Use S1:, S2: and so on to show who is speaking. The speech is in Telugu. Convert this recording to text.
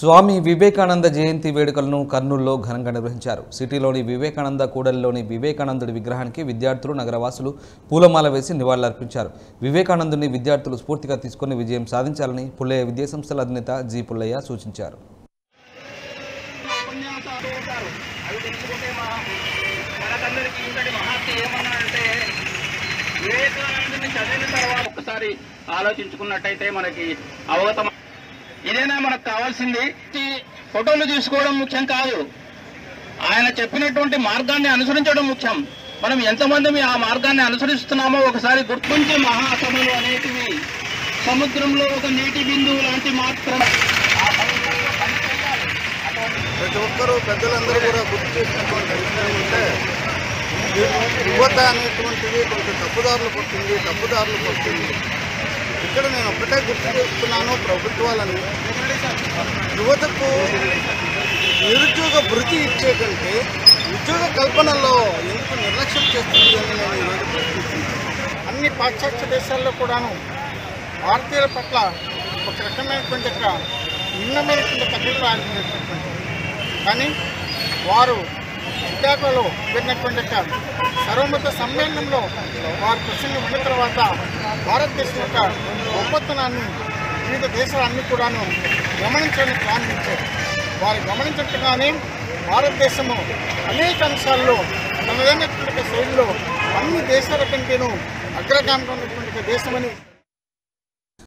S1: స్వామి వివేకానంద జయంతి వేడుకలను కర్నూలులో ఘనంగా నిర్వహించారు సిటీలోని వివేకానంద కూడలిలోని వివేకానందుడి విగ్రహానికి విద్యార్థులు నగరవాసులు పూలమాల వేసి నివాళులర్పించారు వివేకానందుని విద్యార్థులు స్ఫూర్తిగా తీసుకుని విజయం సాధించాలని పుల్లయ్య విద్యాసంస్థల అధినేత జి పుల్లయ్య సూచించారు
S2: ఉపన్యాసాలు ఉంటారు అవి తెలుసుకుంటే మా మనకందరికీ ఇంతటి మహాత్మ ఏమన్నాడంటే వివేకానందుని చదివిన తర్వాత ఒక్కసారి ఆలోచించుకున్నట్టయితే మనకి అవగతం ఇదేనా మనకు కావాల్సింది ఈ ఫోటోలు తీసుకోవడం ముఖ్యం కాదు ఆయన చెప్పినటువంటి మార్గాన్ని అనుసరించడం ముఖ్యం మనం ఎంతమంది ఆ మార్గాన్ని అనుసరిస్తున్నామో ఒకసారి గుర్తుంచి మహాసభలు అనేటివి సముద్రంలో ఒక నీటి బిందువు లాంటి మాత్రం ఆ సముద్రంలో పనిచేయాలి.
S3: ప్రతి ఒక్కరూ పెద్దలందరూ కూడా గుర్తు చేసినటువంటి విషయం ఏంటంటే యువత అనేటువంటిది కొంచెం తప్పుదారులు పడుతుంది తప్పుదారులు పడుతుంది ఇక్కడ నేను ఒకటే గుర్తు చేస్తున్నాను ప్రభుత్వాలని యువతకు నిరుద్యోగ భృతి ఇచ్చే కంటే ఉద్యోగ కల్పనలో ఎందుకు నిర్లక్ష్యం చేస్తుంది అని నేను ఈరోజు ప్రశ్నిస్తున్నాను
S4: అన్ని పాశ్చాత్య దేశాల్లో కూడాను భారతీయుల పట్ల ఒక రకమైనటువంటి ఒక భిన్నమైనటువంటి ఒక అభిప్రాయాలు ఉండేటటువంటి కానీ వారు చికాగోలో జరిగినటువంటి ఒక సర్వమత సమ్మేళనంలో వారు ప్రసంగం విన్న తర్వాత భారతదేశం యొక్క గొప్పతనాన్ని వివిధ దేశాలన్నీ కూడాను గమనించడానికి ప్రారంభించారు వారు గమనించట్టుగానే భారతదేశము అనేక అంశాల్లో తనదైనటువంటి ఒక శైలిలో అన్ని దేశాల కంటేనూ అగ్రగామిగా ఉన్నటువంటి ఒక దేశమని